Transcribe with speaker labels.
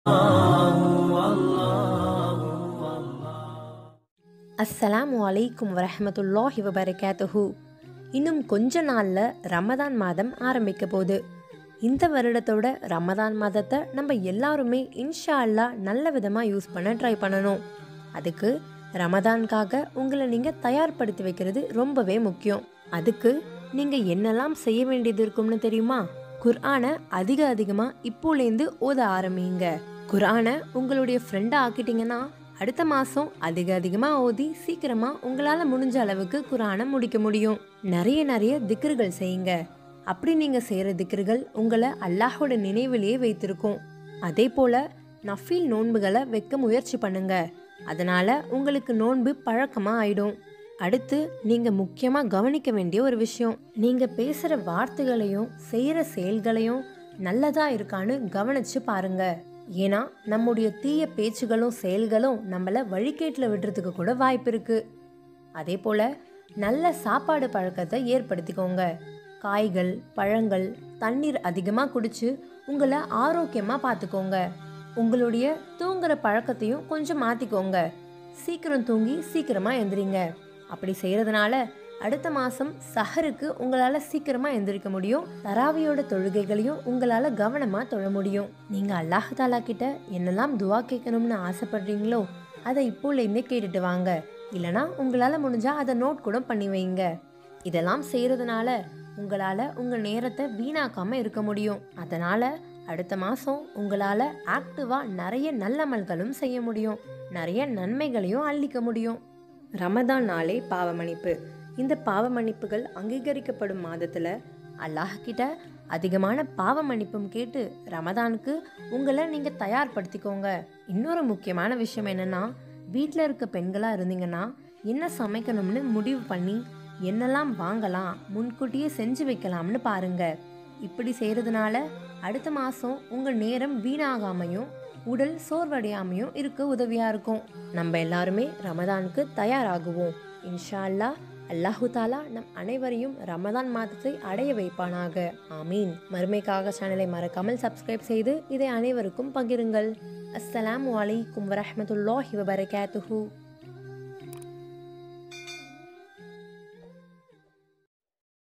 Speaker 1: அஸ்ஸலாமு அலைக்கும் வரஹமத்துல்லாஹி வபரகாத்துஹு இன்னும் கொஞ்ச நாளில் ரமதான் மாதம் ஆரம்பிக்க போகுது இந்த வருடத்தோட ரமதான் மாதத்தை நம்ம எல்லாருமே இன்ஷா அல்லாஹ் நல்ல விதமாக யூஸ் பண்ண ட்ரை பண்ணணும் அதுக்கு ரமதான்காக உங்களை நீங்கள் தயார்படுத்தி வைக்கிறது ரொம்பவே முக்கியம் அதுக்கு நீங்கள் என்னெல்லாம் செய்ய வேண்டியது இருக்கும்னு தெரியுமா குர்ஆனை அதிக அதிகமாக இப்போலேருந்து ஓத ஆரம்பிங்க குர்ஆனை உங்களுடைய ஃப்ரெண்டாக ஆக்கிட்டீங்கன்னா அடுத்த மாதம் அதிக அதிகமாக ஓதி சீக்கிரமாக உங்களால் முடிஞ்ச அளவுக்கு குரானை முடிக்க முடியும் நிறைய நிறைய திக்ருகள் செய்யுங்க அப்படி நீங்கள் செய்கிற திக்ருகள் உங்களை அல்லாஹோட நினைவிலேயே வைத்திருக்கும் அதே போல் நஃபீல் நோன்புகளை வைக்க முயற்சி பண்ணுங்க அதனால உங்களுக்கு நோன்பு பழக்கமாக ஆயிடும் அடுத்து நீங்கள் முக்கியமாக கவனிக்க வேண்டிய ஒரு விஷயம் நீங்கள் பேசுகிற வார்த்தைகளையும் செய்கிற செயல்களையும் நல்லதா இருக்கான்னு கவனிச்சு பாருங்க ஏன்னா நம்முடைய தீய பேச்சுகளும் செயல்களும் நம்மளை வழிகேட்டில் விடுறதுக்கு கூட வாய்ப்பு இருக்கு அதே போல நல்ல சாப்பாடு பழக்கத்தை ஏற்படுத்திக்கோங்க காய்கள் பழங்கள் தண்ணீர் அதிகமாக குடிச்சு உங்களை ஆரோக்கியமாக பார்த்துக்கோங்க உங்களுடைய தூங்குற பழக்கத்தையும் கொஞ்சம் மாற்றிக்கோங்க சீக்கிரம் தூங்கி சீக்கிரமாக எந்திரிங்க அப்படி செய்கிறதுனால அடுத்த மாதம் சஹருக்கு உங்களால் சீக்கிரமாக எந்திரிக்க முடியும் தராவியோட தொழுகைகளையும் உங்களால் கவனமாக தொழ முடியும் நீங்கள் அல்லாஹ் தாலா கிட்ட என்னெல்லாம் துவா கேட்கணும்னு ஆசைப்படுறீங்களோ அதை இப்போலேருந்தே கேட்டுட்டு வாங்க இல்லனா உங்களால் முடிஞ்சால் அதை நோட் கூட பண்ணி வைங்க இதெல்லாம் செய்கிறதுனால உங்களால் உங்கள் நேரத்தை வீணாக்காமல் இருக்க முடியும் அதனால் அடுத்த மாதம் உங்களால் ஆக்டிவாக நிறைய நல்லமல்களும் செய்ய முடியும் நிறைய நன்மைகளையும் அள்ளிக்க முடியும் ரமதான் நாளே பாவமன்னிப்பு இந்த பாவ மன்னிப்புகள் அங்கீகரிக்கப்படும் மாதத்தில் அல்லாஹ் கிட்ட அதிகமான பாவ மன்னிப்பும் கேட்டு ரமதானுக்கு உங்களை நீங்கள் தயார்படுத்திக்கோங்க இன்னொரு முக்கியமான விஷயம் என்னென்னா வீட்டில் இருக்க பெண்களாக இருந்தீங்கன்னா என்ன சமைக்கணும்னு முடிவு பண்ணி என்னெல்லாம் வாங்கலாம் முன்கூட்டியே செஞ்சு வைக்கலாம்னு பாருங்க இப்படி செய்கிறதுனால அடுத்த மாதம் உங்கள் நேரம் வீணாகாமையும் உடல் சோர்வடையாமையும் இருக்க உதவியாக இருக்கும் நம்ம எல்லாருமே ரமதானுக்கு தயாராகுவோம் இன்ஷா அல்லாஹ் அல்லாஹு தாலா நம் அனைவரையும் ரமதான் மாதத்தை அடைய வைப்பானாக ஆமீன் மறுமைக்காக சேனலை மறக்காமல் சப்ஸ்கிரைப் செய்து இதை அனைவருக்கும் பகிருங்கள் அஸ்ஸலாமு அலைக்கும் வரஹ்மத்துல்லாஹி வபரகாத்துஹு